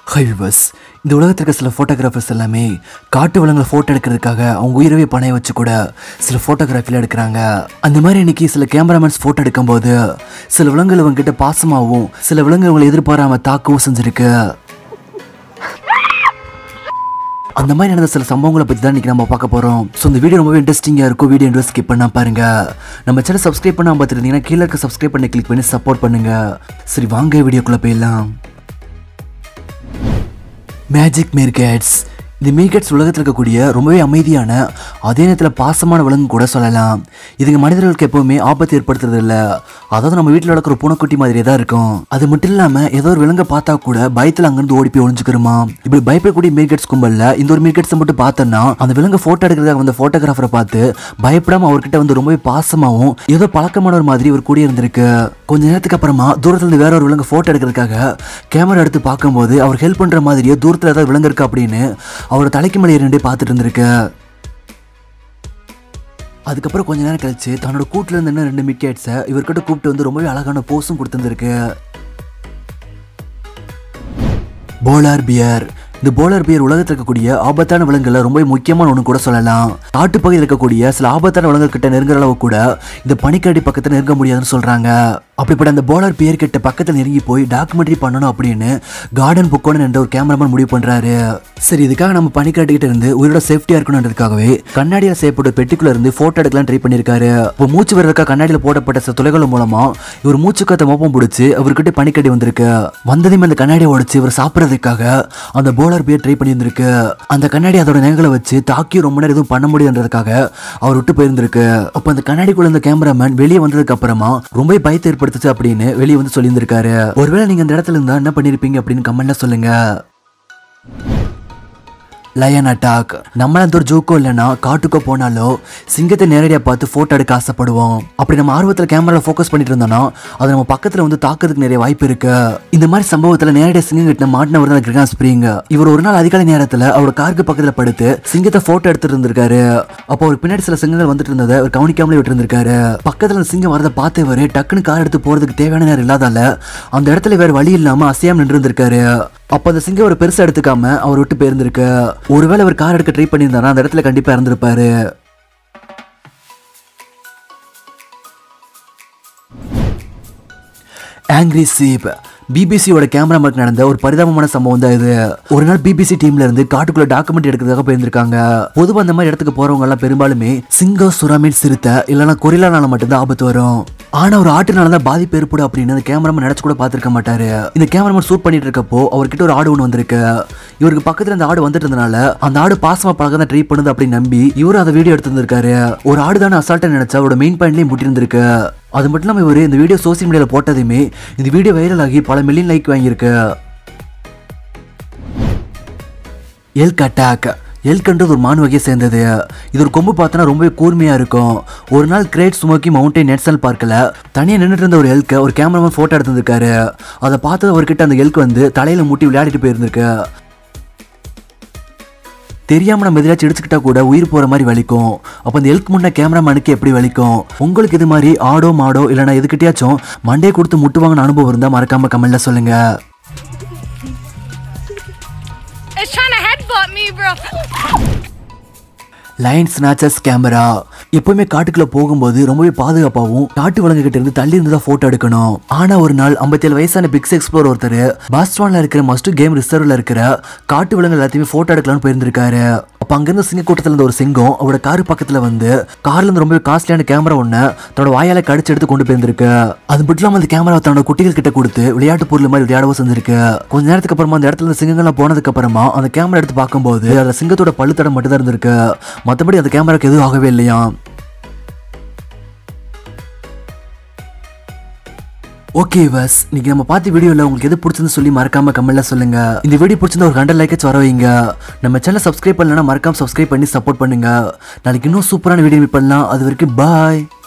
High விவஸ் இந்த உலகத்தில் இருக்க சில ஃபோட்டோகிராஃபர்ஸ் எல்லாமே காட்டு விலங்குகளை ஃபோட்டோ எடுக்கிறதுக்காக அவங்க உயிரவே பணைய வச்சு கூட சில ஃபோட்டோகிராஃபியில் எடுக்கிறாங்க அந்த மாதிரி இன்னைக்கு சில கேமராமேன்ஸ் ஃபோட்டோ எடுக்கும்போது சில விலங்குகள் இவங்ககிட்ட பாசமாகவும் சில விலங்குகள் இவங்களை எதிர்பாராம தாக்கவும் செஞ்சிருக்கு அந்த மாதிரி நடந்த சில சம்பவங்களை பற்றி தான் இன்றைக்கி நம்ம பார்க்க போகிறோம் ஸோ இந்த வீடியோ ரொம்பவே இன்ட்ரெஸ்டிங்காக இருக்கும் வீடியோ இன்ட்ரெஸ்ட் ஸ்கிப் பண்ணா பாருங்க நம்ம சேனல் சப்ஸ்கிரைப் பண்ணாமல் பார்த்துருந்தீங்கன்னா கீழே இருக்க சப்ஸ்கிரைப் பண்ணி கிளிக் பண்ணி சப்போர்ட் பண்ணுங்க சரி வாங்க வீடியோக்குள்ளே போயிடலாம் மேஜிக் மீர்கேட்ஸ் இந்த மீர்கேட்ஸ் உலகத்தில் இருக்கக்கூடிய ரொம்பவே அமைதியான அதே நேரத்தில் பாசமான விலங்கு கூட சொல்லலாம் இதுங்க மனிதர்களுக்கு எப்பவுமே ஆபத்து ஏற்படுத்துறது இல்ல அதாவது நம்ம வீட்டில் நடக்கிற பூனைக்குட்டி மாதிரியே தான் இருக்கும் அது மட்டும் இல்லாமல் ஏதோ ஒரு விலங்கை பார்த்தா கூட பயத்தில் அங்கேருந்து ஓடி போய் ஒழிஞ்சுக்கிறோமா இப்படி பயப்படக்கூடிய மீர்கேட்ஸ் கும்பலில் இந்த ஒரு மீர்கேட்ஸை மட்டும் பார்த்தோன்னா அந்த விலங்கு ஃபோட்டோ எடுக்கிறதுக்காக வந்த ஃபோட்டோகிராஃபரை பார்த்து பயப்படாம அவர்கிட்ட வந்து ரொம்பவே பாசமாகவும் ஏதோ பழக்கமான ஒரு மாதிரி இவர் கூட இருந்திருக்கு கொஞ்ச நேரத்துக்கு அப்புறமா தூரத்துல இருந்து வேற ஒரு விலங்கு போட்டோ எடுக்கிறதுக்காக கேமரா எடுத்து பார்க்கும்போது அவர் ஹெல்ப் பண்ற மாதிரியே தூரத்துல ஏதாவது விலங்கு இருக்கு அப்படின்னு அவர் தலைக்கு மேலே ரெண்டே பார்த்துட்டு இருந்திருக்கு அதுக்கப்புறம் கொஞ்ச நேரம் கழிச்சு தன்னோட கூட்டுல இருந்து இன்னும் ரெண்டு மிக்கெட்ஸை இவர்கிட்ட கூப்பிட்டு வந்து ரொம்பவே அழகான போஸும் கொடுத்துருந்துருக்கு போலார் பியர் இந்த போலார் பியர் உலகத்தில் இருக்கக்கூடிய ஆபத்தான விலங்குல ரொம்ப முக்கியமான ஒன்று கூட சொல்லலாம் காட்டுப்பகுதியில் இருக்கக்கூடிய சில ஆபத்தான விலங்குகள் கிட்ட நெருங்குற அளவு கூட இந்த பனிக்கரடி பக்கத்தில் நெருங்க முடியாதுன்னு சொல்றாங்க அப்படிப்பட்ட அந்த போலார் பியர் கிட்ட பக்கத்தில் நெருங்கி போய் டாக்குமெண்ட்ரி பண்ணணும் அப்படின்னு கார்டன் புக்கோனன் என்ற ஒரு கேமராமேன் முடிவு பண்றாரு சரி இதுக்காக நம்ம பனிக்கரடி கிட்ட இருந்து உயிரோட சேஃப்டியா இருக்கணுன்றதுக்காகவே கண்ணாடியில் செய்யப்பட்ட பெட்டிக்குள்ள இருந்து போட்டோ எடுக்கலாம் ட்ரை பண்ணியிருக்காரு இப்போ மூச்சு வர்றதுக்காக கண்ணாடியில் போடப்பட்ட சில துளைகள் மூலமா இவர் மூச்சு காத்த மோப்பம் பிடிச்சி அவர்கிட்ட பனிக்கடி வந்திருக்கு வந்ததையும் அந்த கண்ணாடியை உடைச்சு இவர் சாப்பிட்றதுக்காக அந்த போலர் பியர் ட்ரை பண்ணியிருந்திருக்கு அந்த கண்ணாடி அதோட நேங்களை வச்சு தாக்கி ரொம்ப நேரம் எதுவும் பண்ண முடியுன்றதுக்காக அவர் விட்டு போயிருந்திருக்கு அப்போ அந்த கண்ணாடிக்குள்ள இந்த கேமராமேன் வெளியே வந்ததுக்கு அப்புறமா ரொம்ப பயத்தை ஏற்படுத்துச்சு அப்படின்னு வெளியே வந்து சொல்லியிருந்திருக்காரு ஒருவேளை நீங்க இந்த இடத்துல இருந்தா என்ன பண்ணிருப்பீங்க அப்படின்னு கமெண்ட்ல சொல்லுங்க லயன் அட்டாக் நம்மள அந்த ஒரு ஜோக்கோ இல்லைன்னா காட்டுக்கோ போனாலோ சிங்கத்தை நேரடியாக பார்த்து ஃபோட்டோ எடுக்க ஆசைப்படுவோம் அப்படி நம்ம ஆர்வத்தில் கேமராவில் ஃபோக்கஸ் பண்ணிட்டு இருந்தோம்னா அது நம்ம பக்கத்தில் வந்து தாக்குறதுக்கு நிறைய வாய்ப்பு இருக்கு இந்த மாதிரி சம்பவத்தில் நேரடியாக சிங்கம் கிட்ட மாட்டினவர் தான் கிரகான் ஸ்ப்ரிங் இவர் ஒரு நாள் அதிகாலை நேரத்தில் அவரோட காருக்கு பக்கத்தில் படுத்து சிங்கத்தை ஃபோட்டோ எடுத்துட்டு இருந்திருக்காரு அப்போ ஒரு பின்னாடி சில சிங்கங்கள் வந்துட்டு இருந்ததை அவர் கவனிக்காமலே விட்டு இருந்திருக்காரு பக்கத்தில் அந்த சிங்கம் வரதை பார்த்தவர் டக்குன்னு கார் எடுத்து போறதுக்கு தேவையான நேரம் இல்லாதால அந்த இடத்துல வேற வழி இல்லாம அசையாம நின்று இருந்திருக்காரு அப்போ அந்த சிங்கம் ஒரு பெருசா எடுத்துக்காம அவர் விட்டு போயிருந்திருக்கு ஒருவேளை அவர் கார் எடுக்க ட்ரை பண்ணியிருந்தாரா அந்த இடத்துல கண்டிப்பா இறந்திருப்பாரு ஆங்கிரி சீப் பிபிசியோட கேமராமேனுக்கு நடந்த ஒரு பரிதாபமான சம்பவம் தான் இது ஒரு நாள் பிபிசி டீம்ல இருந்து காட்டுக்குள்ள டாக்குமெண்ட் எடுக்கிறதுக்காக போயிருந்திருக்காங்க பொதுவாக அந்த மாதிரி இடத்துக்கு போறவங்க எல்லாம் பெரும்பாலுமே சிங்கம் சுறாமீன் சிறுத்தை இல்லைன்னா கொரிலானால மட்டும்தான் ஆபத்து வரும் ஆனா ஒரு ஆட்டுனால தான் பாதிப்பு ஏற்படும் அப்படின்னு அந்த கேமராமேன் நினைச்சு கூட பார்த்திருக்க மாட்டாரு இந்த கேமராமேன் ஷூட் பண்ணிட்டு இருக்கப்போ அவர்கிட்ட ஒரு ஆடு ஒன்று வந்திருக்கு இவருக்கு பக்கத்துல அந்த ஆடு வந்துட்டு இருந்தனால அந்த ஆடு பாசமா பழக தான் ட்ரை பண்ணுது அப்படின்னு நம்பி இவரும் அதை வீடியோ எடுத்திருந்திருக்காரு ஒரு ஆடு தானே அசால்ட்டா நினைச்சா அவரோட மெயின் பாயிண்ட்லயும் முட்டிருந்திருக்கு அது மட்டும் இல்லாமல் இவர் இந்த வீடியோ சோசியல் மீடியாவில் போட்டதுமே இந்த வீடியோ வைரல் ஆகி பல மில்லியன் லைக் வாங்கியிருக்கு எல்க் அட்டாக் எல்க்ன்றது ஒரு மான் வகையை சேர்ந்தது இது ஒரு கொம்பு பார்த்தோன்னா ரொம்பவே கூர்மையாக இருக்கும் ஒரு நாள் கிரேட் ஸ்மோக்கி மவுண்டைன் நேஷனல் பார்க்கில் தனியாக நின்றுட்டு இருந்த ஒரு எல்க்கை ஒரு கேமராமேன் ஃபோட்டோ எடுத்திருக்காரு அதை பார்த்து அவர்கிட்ட அந்த எல்க் வந்து தலையில் முட்டி விளையாடிட்டு போயிருந்திருக்கு தெரியாம நம்ம எதிராச்சும் இடிச்சுக்கிட்டா கூட உயிர் போற மாதிரி வலிக்கும் அப்போ அந்த எல்க் முன்ன கேமராமேனுக்கு எப்படி வலிக்கும் உங்களுக்கு இது மாதிரி ஆடோ மாடோ இல்லைனா எதுக்கிட்டயாச்சும் மண்டே கொடுத்து முட்டுவாங்கன்னு அனுபவம் இருந்தா மறக்காம கமெண்ட்ல சொல்லுங்க It's trying to headbutt me, bro. Lion snatches camera எப்பவுமே காட்டுக்குள்ள போகும்போது ரொம்பவே பாதுகாப்பாகவும் காட்டு விலங்கு கிட்ட இருந்து தள்ளி இருந்து தான் போட்டோ எடுக்கணும் ஆனா ஒரு நாள் 57 வயசான பிக்ஸ் எக்ஸ்ப்ளோர் ஒருத்தர் பாஸ்டான்ல இருக்கிற மஸ்ட் கேம் ரிசர்வ்ல இருக்கிற காட்டு விலங்கு எல்லாத்தையுமே போட்டோ எடுக்கலாம்னு போயிருந்திருக்காரு அப்ப அங்கிருந்த சிங்க கூட்டத்துல இருந்த ஒரு சிங்கம் அவரோட காரு பக்கத்துல வந்து கார்ல இருந்து ரொம்பவே காஸ்ட்லியான கேமரா ஒண்ணு தன்னோட வாயால கடிச்சு எடுத்து கொண்டு போயிருந்திருக்கு அது மட்டும் இல்லாம அந்த கேமரா தன்னோட குட்டிகள் கிட்ட கொடுத்து விளையாட்டு பொருள் மாதிரி விளையாடவும் செஞ்சிருக்கு கொஞ்ச நேரத்துக்கு அப்புறமா அந்த இடத்துல இருந்த சிங்கங்கள்லாம் போனதுக்கு அப்புறமா அந்த கேமரா எடுத்து பார்க்கும்போது அந்த சிங்கத்தோட பழுத்தடம் மட்டும் தான் இருந்திருக்கு மற்றபடி அந்த கேமராக்கு எதுவும் ஆகவே இல்லையா ஓகே வஸ் நீங்க நம்ம பார்த்த வீடியோல உங்களுக்கு எது பிடிச்சிருந்து சொல்லி மறக்காம கமெண்ட்ல சொல்லுங்க இந்த வீடியோ பிடிச்சிருந்தா ஒரு ஹண்ட்ரட் லைக்கேஜ் வர வைங்க நம்ம சேனல் சப்ஸ்கிரைப் பண்ணலன்னா மறக்காம சப்ஸ்கிரைப் பண்ணி சப்போர்ட் பண்ணுங்க நாளைக்கு இன்னும் சூப்பரான வீடியோ மீட் பண்ணலாம் அது வரைக்கும் பாய்